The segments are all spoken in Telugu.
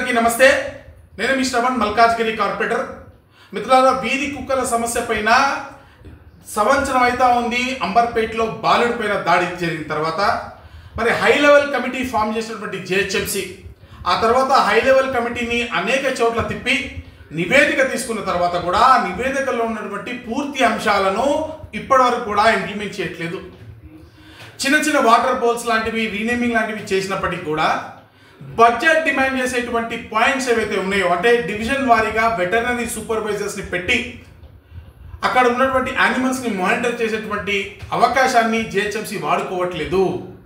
అందరికీ నమస్తే నేను మీ శ్రవణ్ మల్కాజ్గిరి కార్పొరేటర్ మిత్రులారా వీధి కుక్కల సమస్య పైన సంవత్సరం అయితే ఉంది అంబర్పేటలో బాలుడి పైన దాడి జరిగిన తర్వాత మరి హై లెవెల్ కమిటీ ఫామ్ చేసినటువంటి జిహెచ్ఎంసి ఆ తర్వాత హై లెవెల్ కమిటీని అనేక చోట్ల తిప్పి నివేదిక తీసుకున్న తర్వాత కూడా ఆ నివేదికలో ఉన్నటువంటి పూర్తి అంశాలను ఇప్పటివరకు కూడా ఇంప్లిమెంట్ చేయట్లేదు చిన్న చిన్న వాటర్ బోల్స్ లాంటివి రీనేమింగ్ లాంటివి చేసినప్పటికీ కూడా బడ్జెట్ డిమాండ్ చేసేటువంటి పాయింట్స్ ఏవైతే ఉన్నాయో అంటే డివిజన్ వారీగా వెటర్నరీ సూపర్వైజర్స్ని పెట్టి అక్కడ ఉన్నటువంటి యానిమల్స్ని మానిటర్ చేసేటువంటి అవకాశాన్ని జిహెచ్ఎంసీ వాడుకోవట్లేదు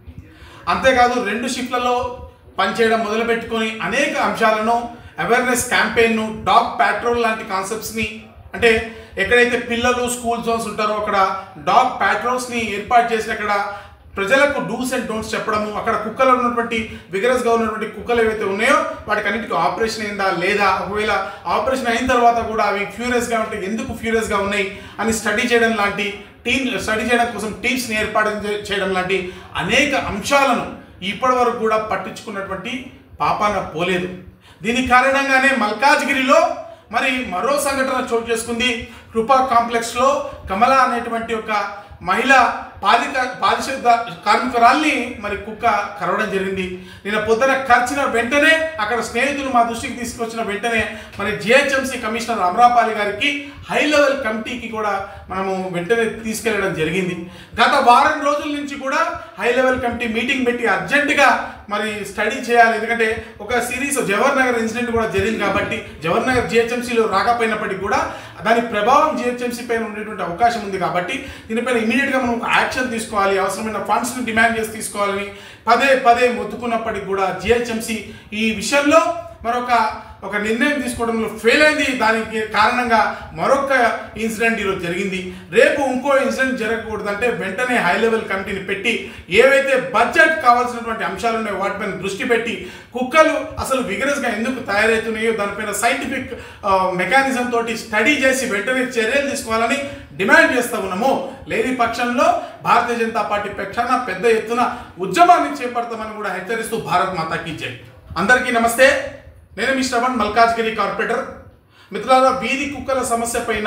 అంతేకాదు రెండు షిఫ్ట్లలో పనిచేయడం మొదలుపెట్టుకొని అనేక అంశాలను అవేర్నెస్ క్యాంపెయిన్ను డాగ్ ప్యాట్రోల్ లాంటి కాన్సెప్ట్స్ని అంటే ఎక్కడైతే పిల్లలు స్కూల్ జోన్స్ ఉంటారో అక్కడ డాగ్ ప్యాట్రోల్స్ని ఏర్పాటు చేసి అక్కడ ప్రజలకు డూస్ అండ్ డోంట్స్ చెప్పడము అక్కడ కుక్కలు ఉన్నటువంటి విగరస్గా ఉన్నటువంటి కుక్కలు ఏవైతే ఉన్నాయో వాటికి అన్నిటికీ ఆపరేషన్ అయిందా లేదా ఒకవేళ ఆపరేషన్ అయిన తర్వాత కూడా అవి ఫ్యూరియస్గా ఉంటే ఎందుకు ఫ్యూరియస్గా ఉన్నాయి అని స్టడీ చేయడం లాంటి టీమ్ స్టడీ చేయడం కోసం టీమ్స్ని ఏర్పాటు చే- చేయడం లాంటి అనేక అంశాలను ఇప్పటి వరకు కూడా పట్టించుకున్నటువంటి పాపాన పోలేదు దీని కారణంగానే మల్కాజ్గిరిలో మరి మరో సంఘటన చోటు చేసుకుంది కృపా కాంప్లెక్స్లో కమల అనేటువంటి ఒక మహిళ పాలిక పారిశుద్ధ కార్మికురాల్ని మరి కుక్క కరవడం జరిగింది నిన్న పొద్దున కరిచిన వెంటనే అక్కడ స్నేహితులు మా దృష్టికి తీసుకొచ్చిన వెంటనే మరి జిహెచ్ఎంసీ కమిషనర్ అమరాపాలి గారికి హై లెవెల్ కమిటీకి కూడా మనము వెంటనే తీసుకెళ్లడం జరిగింది గత వారం రోజుల నుంచి కూడా హై లెవెల్ కమిటీ మీటింగ్ పెట్టి అర్జెంటుగా మరి స్టడీ చేయాలి ఎందుకంటే ఒక సిరీస్ జవహర్ నగర్ ఇన్సిడెంట్ కూడా జరిగింది కాబట్టి జవహర్ నగర్ జిహెచ్ఎంసీలో రాకపోయినప్పటికీ కూడా దాని ప్రభావం జిహెచ్ఎంసీ పైన ఉండేటువంటి అవకాశం ఉంది కాబట్టి దీనిపైన ఇమీడియట్గా మనం ఒక యాక్షన్ తీసుకోవాలి అవసరమైన ఫండ్స్ని డిమాండ్ చేసి తీసుకోవాలని పదే పదే మొత్తుకున్నప్పటికీ కూడా జిహెచ్ఎంసీ ఈ విషయంలో మరొక ఒక నిర్ణయం తీసుకోవడంలో ఫెయిల్ అయింది దానికి కారణంగా మరొక ఇన్సిడెంట్ ఈరోజు జరిగింది రేపు ఇంకో ఇన్సిడెంట్ జరగకూడదంటే వెంటనే హై లెవెల్ కమిటీని పెట్టి ఏవైతే బడ్జెట్ కావాల్సినటువంటి అంశాలు ఉన్నాయో వాటిపైన దృష్టి పెట్టి కుక్కలు అసలు విగరస్గా ఎందుకు తయారవుతున్నాయో దానిపైన సైంటిఫిక్ మెకానిజం తోటి స్టడీ చేసి వెంటనే చర్యలు తీసుకోవాలని డిమాండ్ చేస్తా ఉన్నాము లేని పక్షంలో భారతీయ జనతా పార్టీ పక్షాన పెద్ద ఎత్తున ఉద్యమాన్ని చేపడతామని కూడా హెచ్చరిస్తూ భారత్ మాతాకి జై అందరికీ నమస్తే నేను మీ శ్రవణ్ మల్కాజ్గిరి కార్పొరేటర్ మిత్రులారా వీధి కుక్కల సమస్య పైన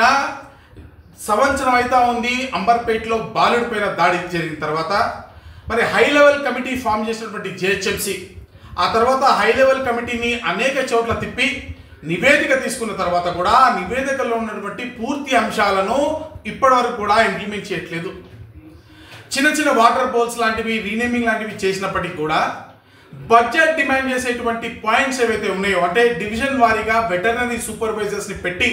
సంవత్సరం అయితే ఉంది అంబర్పేటలో బాలుడి పైన దాడి జరిగిన తర్వాత మరి హై లెవెల్ కమిటీ ఫామ్ చేసినటువంటి జిహెచ్ఎంసి ఆ తర్వాత హై లెవెల్ కమిటీని అనేక చోట్ల తిప్పి నివేదిక తీసుకున్న తర్వాత కూడా ఆ నివేదికలో ఉన్నటువంటి పూర్తి అంశాలను ఇప్పటివరకు కూడా ఇంప్లిమెంట్ చేయట్లేదు చిన్న చిన్న వాటర్ బోల్స్ లాంటివి రీనేమింగ్ లాంటివి చేసినప్పటికీ కూడా బడ్జెట్ డిమాండ్ చేసేటువంటి పాయింట్స్ ఏవైతే ఉన్నాయో అంటే డివిజన్ వారీగా వెటర్నరీ సూపర్వైజర్స్ని పెట్టి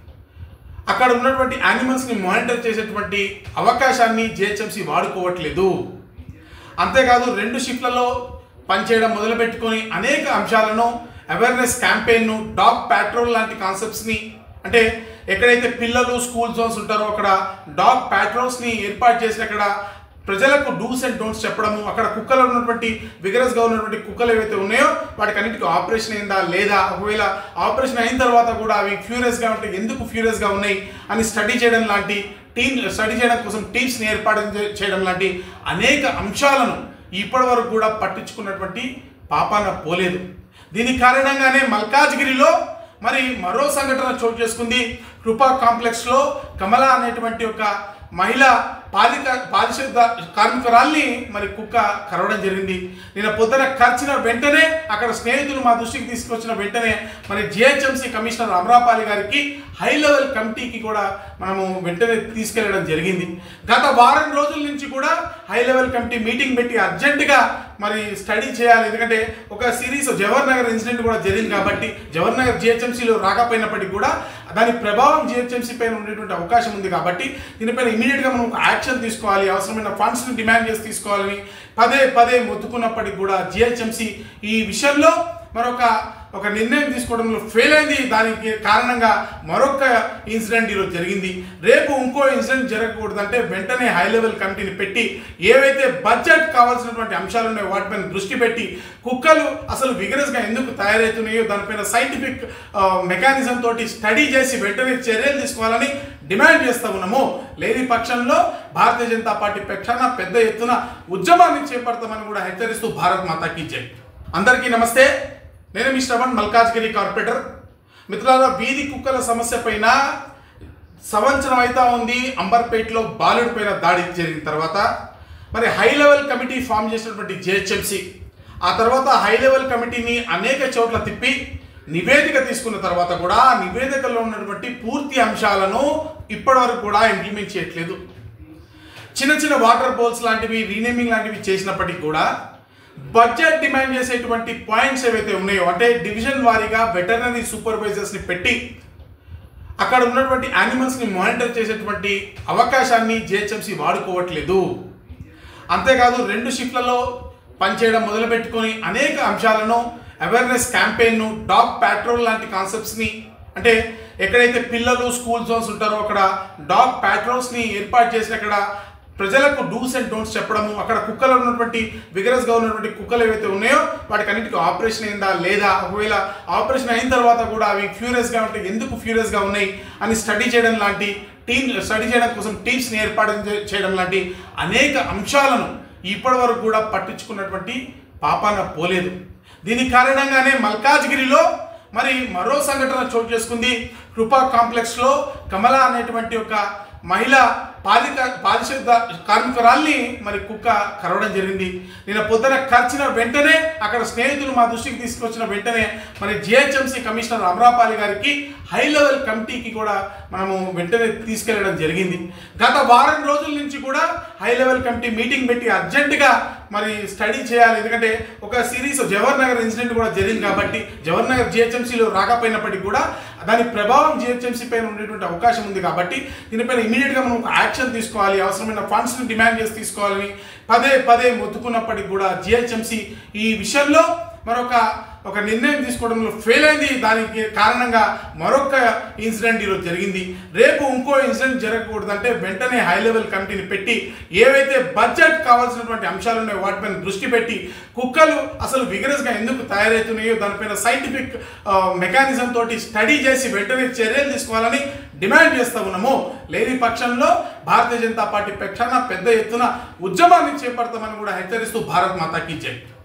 అక్కడ ఉన్నటువంటి యానిమల్స్ని మానిటర్ చేసేటువంటి అవకాశాన్ని జిహెచ్ఎంసీ వాడుకోవట్లేదు అంతేకాదు రెండు షిఫ్ట్లలో పనిచేయడం మొదలుపెట్టుకొని అనేక అంశాలను అవేర్నెస్ క్యాంపెయిన్ను డాగ్ ప్యాట్రోల్ లాంటి కాన్సెప్ట్స్ని అంటే ఎక్కడైతే పిల్లలు స్కూల్ జోన్స్ ఉంటారో అక్కడ డాగ్ ప్యాట్రోల్స్ని ఏర్పాటు చేసి అక్కడ ప్రజలకు డూస్ అండ్ డోంట్స్ చెప్పడము అక్కడ కుక్కలు ఉన్నటువంటి విగరస్గా ఉన్నటువంటి కుక్కలు ఏవైతే ఉన్నాయో వాటికి అన్నిటికీ ఆపరేషన్ అయిందా లేదా ఒకవేళ ఆపరేషన్ అయిన తర్వాత కూడా అవి ఫ్యూరియస్గా ఉంటే ఎందుకు ఫ్యూరియస్గా ఉన్నాయి అని స్టడీ చేయడం లాంటి టీమ్ స్టడీ చేయడం కోసం టీమ్స్ని ఏర్పాటు చే- చేయడం లాంటి అనేక అంశాలను ఇప్పటి వరకు కూడా పట్టించుకున్నటువంటి పాపాన పోలేదు దీని కారణంగానే మల్కాజ్గిరిలో మరి మరో సంఘటన చోటు చేసుకుంది కృపా కాంప్లెక్స్లో కమల అనేటువంటి ఒక మహిళ పాలిక పారిశుద్ధ కార్మికురాల్ని మరి కుక్క కరవడం జరిగింది నిన్న పొద్దున కరిచిన వెంటనే అక్కడ స్నేహితులు మా దృష్టికి తీసుకొచ్చిన వెంటనే మరి జిహెచ్ఎంసీ కమిషనర్ అమరాపాలి గారికి హై లెవెల్ కమిటీకి కూడా మనము వెంటనే తీసుకెళ్లడం జరిగింది గత వారం రోజుల నుంచి కూడా హై లెవెల్ కమిటీ మీటింగ్ పెట్టి అర్జెంటుగా మరి స్టడీ చేయాలి ఎందుకంటే ఒక సిరీస్ జవహర్ నగర్ ఇన్సిడెంట్ కూడా జరిగింది కాబట్టి జవహర్ నగర్ జిహెచ్ఎంసీలో రాకపోయినప్పటికీ కూడా దాని ప్రభావం జిహెచ్ఎంసీ పైన ఉండేటువంటి అవకాశం ఉంది కాబట్టి దీనిపైన ఇమీడియట్గా మనం ఒక యాక్షన్ తీసుకోవాలి అవసరమైన ఫండ్స్ని డిమాండ్ చేసి తీసుకోవాలని పదే పదే మొత్తుకున్నప్పటికీ కూడా జిహెచ్ఎంసీ ఈ విషయంలో మరొక ఒక నిర్ణయం తీసుకోవడంలో ఫెయిల్ అయింది దానికి కారణంగా మరొక ఇన్సిడెంట్ ఈరోజు జరిగింది రేపు ఇంకో ఇన్సిడెంట్ జరగకూడదంటే వెంటనే హై లెవెల్ కమిటీని పెట్టి ఏవైతే బడ్జెట్ కావాల్సినటువంటి అంశాలు ఉన్నాయో వాటిపైన దృష్టి పెట్టి కుక్కలు అసలు విగరస్గా ఎందుకు తయారవుతున్నాయో దానిపైన సైంటిఫిక్ మెకానిజం తోటి స్టడీ చేసి వెంటనే చర్యలు తీసుకోవాలని డిమాండ్ చేస్తా ఉన్నాము లేని పక్షంలో భారతీయ జనతా పార్టీ పక్షాన పెద్ద ఎత్తున ఉద్యమాన్ని చేపడతామని కూడా హెచ్చరిస్తూ భారత్ మాతాకి జై అందరికీ నమస్తే నేను మీ శ్రవణ్ మల్కాజ్గిరి కార్పొరేటర్ మిత్రులారా వీధి కుక్కల సమస్య పైన సంవత్సరం అయితే ఉంది అంబర్పేటలో బాలుడి పైన దాడి జరిగిన తర్వాత మరి హై లెవెల్ కమిటీ ఫామ్ చేసినటువంటి జిహెచ్ఎంసి ఆ తర్వాత హై లెవెల్ కమిటీని అనేక చోట్ల తిప్పి నివేదిక తీసుకున్న తర్వాత కూడా ఆ నివేదికలో ఉన్నటువంటి పూర్తి అంశాలను ఇప్పటివరకు కూడా ఇంప్లిమెంట్ చేయట్లేదు చిన్న చిన్న వాటర్ బోల్స్ లాంటివి రీనేమింగ్ లాంటివి చేసినప్పటికీ కూడా బడ్జెట్ డిమాండ్ చేసేటువంటి పాయింట్స్ ఏవైతే ఉన్నాయో అంటే డివిజన్ వారీగా వెటర్నరీ సూపర్వైజర్స్ని పెట్టి అక్కడ ఉన్నటువంటి యానిమల్స్ని మానిటర్ చేసేటువంటి అవకాశాన్ని జిహెచ్ఎంసి వాడుకోవట్లేదు అంతేకాదు రెండు షిఫ్ట్లలో పనిచేయడం మొదలుపెట్టుకొని అనేక అంశాలను అవేర్నెస్ క్యాంపెయిన్ను డాగ్ ప్యాట్రోల్ లాంటి కాన్సెప్ట్స్ని అంటే ఎక్కడైతే పిల్లలు స్కూల్ జోన్స్ ఉంటారో అక్కడ డాగ్ ప్యాట్రోల్స్ని ఏర్పాటు చేసి అక్కడ ప్రజలకు డూస్ అండ్ డోంట్స్ చెప్పడము అక్కడ కుక్కలు ఉన్నటువంటి విగరస్గా ఉన్నటువంటి కుక్కలు ఏవైతే ఉన్నాయో వాటికి అన్నిటికీ ఆపరేషన్ అయిందా లేదా ఒకవేళ ఆపరేషన్ అయిన తర్వాత కూడా అవి ఫ్యూరియస్గా ఉంటే ఎందుకు ఫ్యూరియస్గా ఉన్నాయి అని స్టడీ చేయడం లాంటి టీమ్ స్టడీ చేయడం కోసం టీమ్స్ని ఏర్పాటు చే- చేయడం లాంటి అనేక అంశాలను ఇప్పటి వరకు కూడా పట్టించుకున్నటువంటి పాపాన పోలేదు దీని కారణంగానే మల్కాజ్గిరిలో మరి మరో సంఘటన చోటు చేసుకుంది కృపా కాంప్లెక్స్లో కమల అనేటువంటి ఒక మహిళ పాలిక పారిశుద్ధ కార్మికురాల్ని మరి కుక్క కరవడం జరిగింది నిన్న పొద్దున ఖర్చిన వెంటనే అక్కడ స్నేహితులు మా దృష్టికి తీసుకొచ్చిన వెంటనే మరి జిహెచ్ఎంసీ కమిషనర్ అమరాపాలి గారికి హై లెవెల్ కమిటీకి కూడా మనము వెంటనే తీసుకెళ్లడం జరిగింది గత వారం రోజుల నుంచి కూడా హై లెవెల్ కమిటీ మీటింగ్ పెట్టి అర్జెంటుగా మరి స్టడీ చేయాలి ఎందుకంటే ఒక సిరీస్ జవహర్ నగర్ ఇన్సిడెంట్ కూడా జరిగింది కాబట్టి జవహర్ నగర్ జిహెచ్ఎంసీలో రాకపోయినప్పటికీ కూడా దాని ప్రభావం జిహెచ్ఎంసీ పైన ఉండేటువంటి అవకాశం ఉంది కాబట్టి దీనిపైన ఇమీడియట్గా మనం ఒక యాక్షన్ తీసుకోవాలి అవసరమైన ఫండ్స్ని డిమాండ్ చేసి తీసుకోవాలని పదే పదే మొత్తుకున్నప్పటికీ కూడా జిహెచ్ఎంసీ ఈ విషయంలో మరొక ఒక నిర్ణయం తీసుకోవడంలో ఫెయిల్ అయింది దానికి కారణంగా మరొక ఇన్సిడెంట్ ఈరోజు జరిగింది రేపు ఇంకో ఇన్సిడెంట్ జరగకూడదంటే వెంటనే హై లెవెల్ కమిటీని పెట్టి ఏవైతే బడ్జెట్ కావాల్సినటువంటి అంశాలు ఉన్నాయో వాటిపైన దృష్టి పెట్టి కుక్కలు అసలు విగరస్గా ఎందుకు తయారవుతున్నాయో దానిపైన సైంటిఫిక్ మెకానిజం తోటి స్టడీ చేసి వెంటనే చర్యలు తీసుకోవాలని డిమాండ్ చేస్తూ ఉన్నాము లేని పక్షంలో భారతీయ జనతా పార్టీ పక్షాన పెద్ద ఎత్తున ఉద్యమాన్ని చేపడతామని కూడా హెచ్చరిస్తూ భారత్ మాతాకి జై